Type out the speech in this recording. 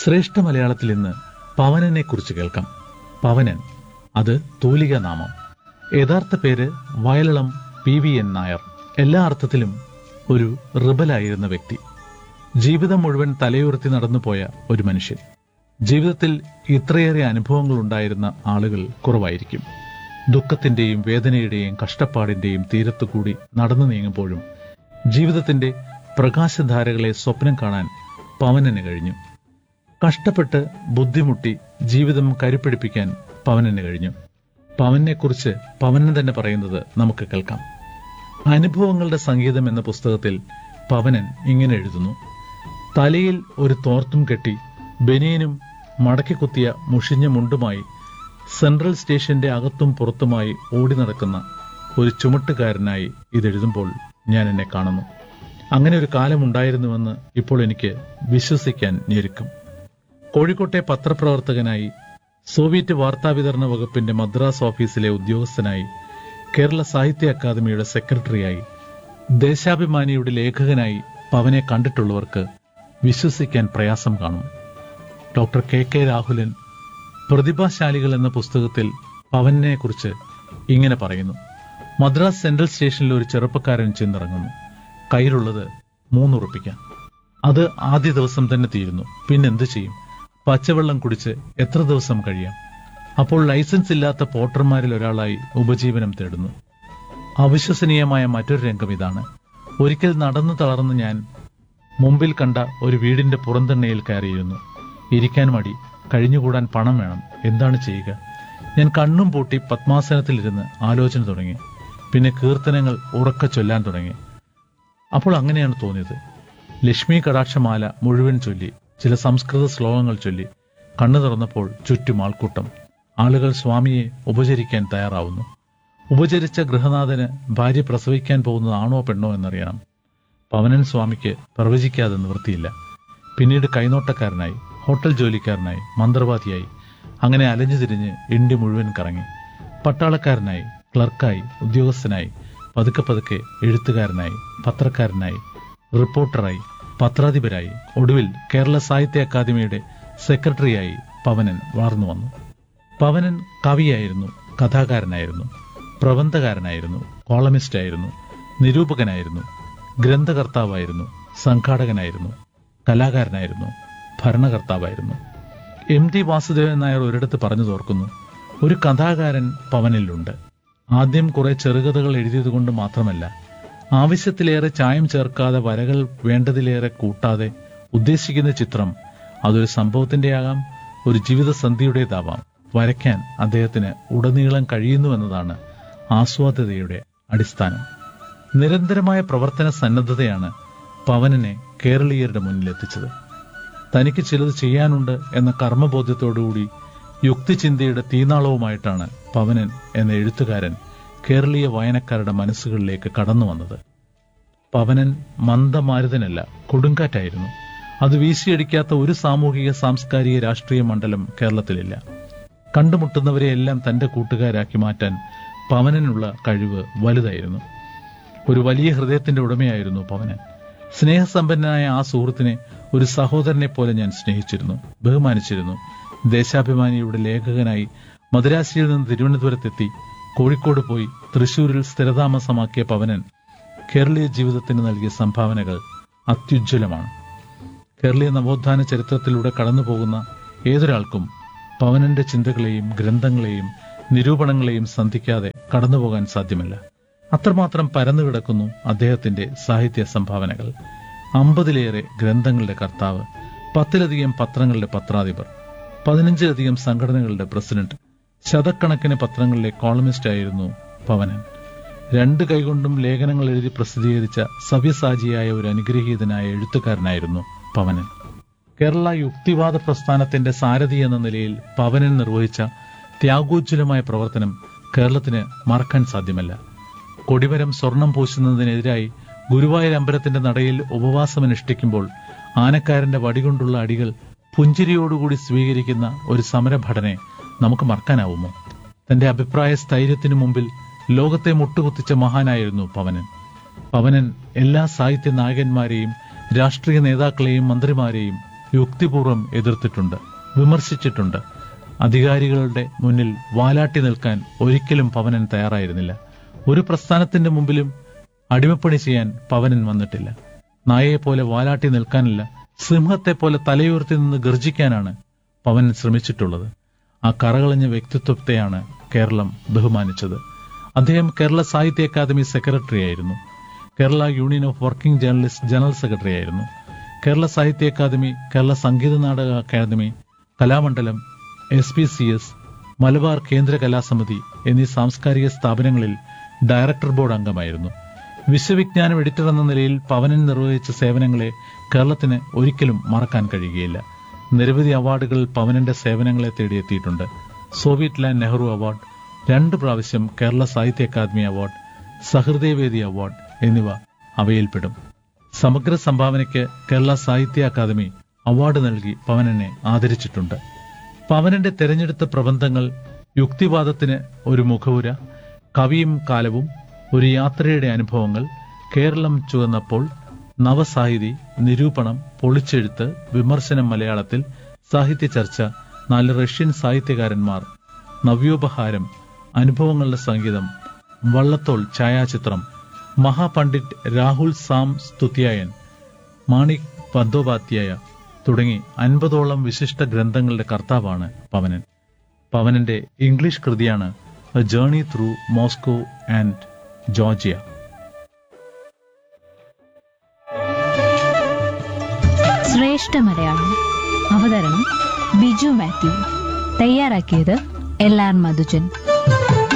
ശ്രേഷ്ഠ മലയാളത്തിൽ ഇന്ന് പവനനെ കുറിച്ച് കേൾക്കാം പവനൻ അത് തൂലിക നാമം യഥാർത്ഥ പേര് Vayalalam P V N Nair എല്ലാ അർത്ഥത്തിലും ഒരു റിബലായിരുന്ന വ്യക്തി ജീവിതം മുഴുവൻ തലയുയർത്തി നടന്നുപോയ ഒരു മനുഷ്യൻ ജീവിതത്തിൽ ഇത്രയേറെ അനുഭവങ്ങൾ ഉണ്ടായിരുന്ന ആളുകൾ കുറവായിരിക്കും ദുഃഖത്തിന്റെയും വേദനയുടെയും കഷ്ടപ്പാടിന്റെയും തീരത്തുകൂടി നടന്നു നീങ്ങുമ്പോഴും ജീവിതത്തിന്റെ പ്രകാശധാരകളെ സ്വപ്നം കാണാൻ പവനന് കഴിഞ്ഞു കഷ്ടപ്പെട്ട് ബുദ്ധിമുട്ടി ജീവിതം കരുപ്പിടിപ്പിക്കാൻ പവനന് കഴിഞ്ഞു പവനെക്കുറിച്ച് പവനൻ തന്നെ പറയുന്നത് നമുക്ക് കേൾക്കാം അനുഭവങ്ങളുടെ സംഗീതം എന്ന പുസ്തകത്തിൽ പവനൻ ഇങ്ങനെ എഴുതുന്നു തലയിൽ ഒരു തോർത്തും കെട്ടി ബനിയനും മടക്കിക്കുത്തിയ മുഷിഞ്ഞ മുണ്ടുമായി സെൻട്രൽ സ്റ്റേഷന്റെ അകത്തും പുറത്തുമായി ഓടി നടക്കുന്ന ഒരു ചുമട്ടുകാരനായി ഇതെഴുതുമ്പോൾ ഞാൻ എന്നെ കാണുന്നു അങ്ങനെ ഒരു കാലമുണ്ടായിരുന്നുവെന്ന് ഇപ്പോൾ എനിക്ക് വിശ്വസിക്കാൻ ഞെരുക്കും കോഴിക്കോട്ടെ പത്രപ്രവർത്തകനായി സോവിയറ്റ് വാർത്താവിതരണ വകുപ്പിന്റെ മദ്രാസ് ഓഫീസിലെ ഉദ്യോഗസ്ഥനായി കേരള സാഹിത്യ അക്കാദമിയുടെ സെക്രട്ടറിയായി ദേശാഭിമാനിയുടെ ലേഖകനായി പവനെ കണ്ടിട്ടുള്ളവർക്ക് വിശ്വസിക്കാൻ പ്രയാസം കാണും ഡോക്ടർ കെ കെ രാഹുലൻ പ്രതിഭാശാലികൾ എന്ന പുസ്തകത്തിൽ പവനെ കുറിച്ച് ഇങ്ങനെ പറയുന്നു മദ്രാസ് സെൻട്രൽ സ്റ്റേഷനിൽ ഒരു ചെറുപ്പക്കാരൻ ചെന്നിറങ്ങുന്നു കയ്യിലുള്ളത് മൂന്നുറപ്പിക്കാൻ അത് ആദ്യ ദിവസം തന്നെ തീരുന്നു പിന്നെന്ത് ചെയ്യും പച്ചവെള്ളം കുടിച്ച് എത്ര ദിവസം കഴിയാം അപ്പോൾ ലൈസൻസ് ഇല്ലാത്ത പോട്ടർമാരിൽ ഒരാളായി ഉപജീവനം തേടുന്നു അവിശ്വസനീയമായ മറ്റൊരു രംഗം ഇതാണ് ഒരിക്കൽ നടന്നു തളർന്ന് ഞാൻ മുമ്പിൽ കണ്ട ഒരു വീടിന്റെ പുറന്തണ്ണയിൽ കയറിയിരുന്നു ഇരിക്കാൻ മടി കഴിഞ്ഞുകൂടാൻ പണം വേണം എന്താണ് ചെയ്യുക ഞാൻ കണ്ണും പൂട്ടി പത്മാസനത്തിലിരുന്ന് ആലോചന തുടങ്ങി പിന്നെ കീർത്തനങ്ങൾ ഉറക്ക ചൊല്ലാൻ തുടങ്ങി അപ്പോൾ അങ്ങനെയാണ് തോന്നിയത് ലക്ഷ്മി കടാക്ഷമാല മുഴുവൻ ചൊല്ലി ചില സംസ്കൃത ശ്ലോകങ്ങൾ ചൊല്ലി കണ്ണു തുറന്നപ്പോൾ ചുറ്റും ആൾക്കൂട്ടം ആളുകൾ സ്വാമിയെ ഉപചരിക്കാൻ തയ്യാറാവുന്നു ഉപചരിച്ച ഗൃഹനാഥന് ഭാര്യ പ്രസവിക്കാൻ പോകുന്നത് ആണോ പെണ്ണോ എന്നറിയണം പവനൻ സ്വാമിക്ക് പ്രവചിക്കാതെ നിവൃത്തിയില്ല പിന്നീട് കൈനോട്ടക്കാരനായി ഹോട്ടൽ ജോലിക്കാരനായി മന്ത്രവാദിയായി അങ്ങനെ അലഞ്ഞു തിരിഞ്ഞ് ഇന്ത്യ മുഴുവൻ കറങ്ങി പട്ടാളക്കാരനായി ക്ലർക്കായി ഉദ്യോഗസ്ഥനായി പതുക്കെ പതുക്കെ എഴുത്തുകാരനായി പത്രക്കാരനായി റിപ്പോർട്ടറായി പത്രാധിപരായി ഒടുവിൽ കേരള സാഹിത്യ അക്കാദമിയുടെ സെക്രട്ടറിയായി പവനൻ വളർന്നു വന്നു പവനൻ കവിയായിരുന്നു കഥാകാരനായിരുന്നു പ്രബന്ധകാരനായിരുന്നു കോളമിസ്റ്റായിരുന്നു നിരൂപകനായിരുന്നു ഗ്രന്ഥകർത്താവായിരുന്നു സംഘാടകനായിരുന്നു കലാകാരനായിരുന്നു ഭരണകർത്താവായിരുന്നു എം ടി വാസുദേവൻ നായർ ഒരിടത്ത് പറഞ്ഞു തോർക്കുന്നു ഒരു കഥാകാരൻ പവനിലുണ്ട് ആദ്യം കുറെ ചെറുകഥകൾ എഴുതിയതുകൊണ്ട് മാത്രമല്ല ആവശ്യത്തിലേറെ ചായം ചേർക്കാതെ വരകൾ വേണ്ടതിലേറെ കൂട്ടാതെ ഉദ്ദേശിക്കുന്ന ചിത്രം അതൊരു സംഭവത്തിന്റെയാകാം ഒരു ജീവിതസന്ധിയുടേതാവാം വരയ്ക്കാൻ അദ്ദേഹത്തിന് ഉടനീളം കഴിയുന്നുവെന്നതാണ് ആസ്വാദ്യതയുടെ അടിസ്ഥാനം നിരന്തരമായ പ്രവർത്തന സന്നദ്ധതയാണ് പവനനെ കേരളീയരുടെ മുന്നിലെത്തിച്ചത് തനിക്ക് ചിലത് ചെയ്യാനുണ്ട് എന്ന കർമ്മബോധ്യത്തോടുകൂടി യുക്തിചിന്തയുടെ തീനാളവുമായിട്ടാണ് പവനൻ എന്ന എഴുത്തുകാരൻ കേരളീയ വായനക്കാരുടെ മനസ്സുകളിലേക്ക് കടന്നു വന്നത് പവനൻ മന്ദമാരുതനല്ല കൊടുങ്കാറ്റായിരുന്നു അത് വീശിയടിക്കാത്ത ഒരു സാമൂഹിക സാംസ്കാരിക രാഷ്ട്രീയ മണ്ഡലം കേരളത്തിലില്ല കണ്ടുമുട്ടുന്നവരെയെല്ലാം തന്റെ കൂട്ടുകാരാക്കി മാറ്റാൻ പവനനുള്ള കഴിവ് വലുതായിരുന്നു ഒരു വലിയ ഹൃദയത്തിന്റെ ഉടമയായിരുന്നു പവനൻ സ്നേഹസമ്പന്നനായ ആ സുഹൃത്തിനെ ഒരു സഹോദരനെ പോലെ ഞാൻ സ്നേഹിച്ചിരുന്നു ബഹുമാനിച്ചിരുന്നു ദേശാഭിമാനിയുടെ ലേഖകനായി മദ്രാശിയിൽ നിന്ന് തിരുവനന്തപുരത്തെത്തി കോഴിക്കോട് പോയി തൃശൂരിൽ സ്ഥിരതാമസമാക്കിയ പവനൻ കേരളീയ ജീവിതത്തിന് നൽകിയ സംഭാവനകൾ അത്യുജ്വലമാണ് കേരളീയ നവോത്ഥാന ചരിത്രത്തിലൂടെ കടന്നുപോകുന്ന ഏതൊരാൾക്കും പവനന്റെ ചിന്തകളെയും ഗ്രന്ഥങ്ങളെയും നിരൂപണങ്ങളെയും സന്ധിക്കാതെ കടന്നുപോകാൻ സാധ്യമല്ല അത്രമാത്രം പരന്നു കിടക്കുന്നു അദ്ദേഹത്തിന്റെ സാഹിത്യ സംഭാവനകൾ അമ്പതിലേറെ ഗ്രന്ഥങ്ങളുടെ കർത്താവ് പത്തിലധികം പത്രങ്ങളുടെ പത്രാധിപർ പതിനഞ്ചിലധികം സംഘടനകളുടെ പ്രസിഡന്റ് ശതക്കണക്കിന് പത്രങ്ങളിലെ കോളമിസ്റ്റ് ആയിരുന്നു പവനൻ രണ്ട് കൈകൊണ്ടും ലേഖനങ്ങൾ എഴുതി പ്രസിദ്ധീകരിച്ച സവ്യസാചിയായ ഒരു അനുഗ്രഹീതനായ എഴുത്തുകാരനായിരുന്നു പവനൻ കേരള യുക്തിവാദ പ്രസ്ഥാനത്തിന്റെ സാരഥി എന്ന നിലയിൽ പവനൻ നിർവഹിച്ച ത്യാഗോജ്വലമായ പ്രവർത്തനം കേരളത്തിന് മറക്കാൻ സാധ്യമല്ല കൊടിമരം സ്വർണം പൂശുന്നതിനെതിരായി ഗുരുവായൂർ അമ്പലത്തിന്റെ നടയിൽ ഉപവാസമനുഷ്ഠിക്കുമ്പോൾ ആനക്കാരന്റെ വടികൊണ്ടുള്ള അടികൾ പുഞ്ചിരിയോടുകൂടി സ്വീകരിക്കുന്ന ഒരു സമരഭടനെ നമുക്ക് മറക്കാനാവുമോ തന്റെ അഭിപ്രായ സ്ഥൈര്യത്തിനു മുമ്പിൽ ലോകത്തെ മുട്ടുകുത്തിച്ച മഹാനായിരുന്നു പവനൻ പവനൻ എല്ലാ സാഹിത്യ നായകന്മാരെയും രാഷ്ട്രീയ നേതാക്കളെയും മന്ത്രിമാരെയും യുക്തിപൂർവ്വം എതിർത്തിട്ടുണ്ട് വിമർശിച്ചിട്ടുണ്ട് അധികാരികളുടെ മുന്നിൽ വാലാട്ടി നിൽക്കാൻ ഒരിക്കലും പവനൻ തയ്യാറായിരുന്നില്ല ഒരു പ്രസ്ഥാനത്തിന്റെ മുമ്പിലും അടിമപ്പണി ചെയ്യാൻ പവനൻ വന്നിട്ടില്ല നായയെ പോലെ വാലാട്ടി നിൽക്കാനല്ല സിംഹത്തെ പോലെ തലയുയർത്തി നിന്ന് ഗർജിക്കാനാണ് പവൻ ശ്രമിച്ചിട്ടുള്ളത് ആ കറകളഞ്ഞ വ്യക്തിത്വത്തെയാണ് കേരളം ബഹുമാനിച്ചത് അദ്ദേഹം കേരള സാഹിത്യ അക്കാദമി സെക്രട്ടറി ആയിരുന്നു Kerala union of working journalist general secretary ആയിരുന്നു Kerala Sahitya academy Kerala Sangeetha Nataka academy Kalamandalam S P C S Malabar Kendra Kalasamithi എന്നീ സാംസ്കാരിക സ്ഥാപനങ്ങളിൽ ഡയറക്ടർ ബോർഡ് അംഗമായിരുന്നു വിശ്വവിജ്ഞാനം എഡിറ്റർ എന്ന നിലയിൽ പവനൻ നിർവഹിച്ച സേവനങ്ങളെ കേരളത്തിന് ഒരിക്കലും മറക്കാൻ കഴിയുകയില്ല നിരവധി അവാർഡുകൾ പവനന്റെ സേവനങ്ങളെ തേടിയെത്തിയിട്ടുണ്ട് സോവിയറ്റ് ലാൻഡ് നെഹ്റു അവാർഡ് രണ്ട് പ്രാവശ്യം Kerala Sahitya academy award സഹൃദയവേദി award എന്നിവ അവയിൽപ്പെടും സമഗ്ര സംഭാവനയ്ക്ക് കേരള സാഹിത്യ അക്കാദമി അവാർഡ് നൽകി പവനനെ ആദരിച്ചിട്ടുണ്ട് പവനന്റെ തെരഞ്ഞെടുത്ത പ്രബന്ധങ്ങൾ യുക്തിവാദത്തിന് ഒരു മുഖവുര കവിയും കാലവും ഒരു യാത്രയുടെ അനുഭവങ്ങൾ കേരളം ചുവന്നപ്പോൾ നവസാഹിതി നിരൂപണം പൊളിച്ചെഴുത്ത് വിമർശനം മലയാളത്തിൽ സാഹിത്യ ചർച്ച നാല് റഷ്യൻ സാഹിത്യകാരന്മാർ നവ്യോപഹാരം അനുഭവങ്ങളുടെ സംഗീതം വള്ളത്തോൾ ഛായാചിത്രം മഹാപണ്ഡിറ്റ് രാഹുൽ സാം സ്തുത്യായൻ മാണിക് ബന്ദോപാധ്യായ തുടങ്ങി അൻപതോളം വിശിഷ്ട ഗ്രന്ഥങ്ങളുടെ കർത്താവാണ് പവനൻ പവനന്റെ ഇംഗ്ലീഷ് കൃതിയാണ് a journey through Moscow and Georgia ശ്രേഷ്ഠ മലയാളം അവതരണം ബിജു മാത്യു തയ്യാറാക്കിയത് എൽ ആർ മധുജൻ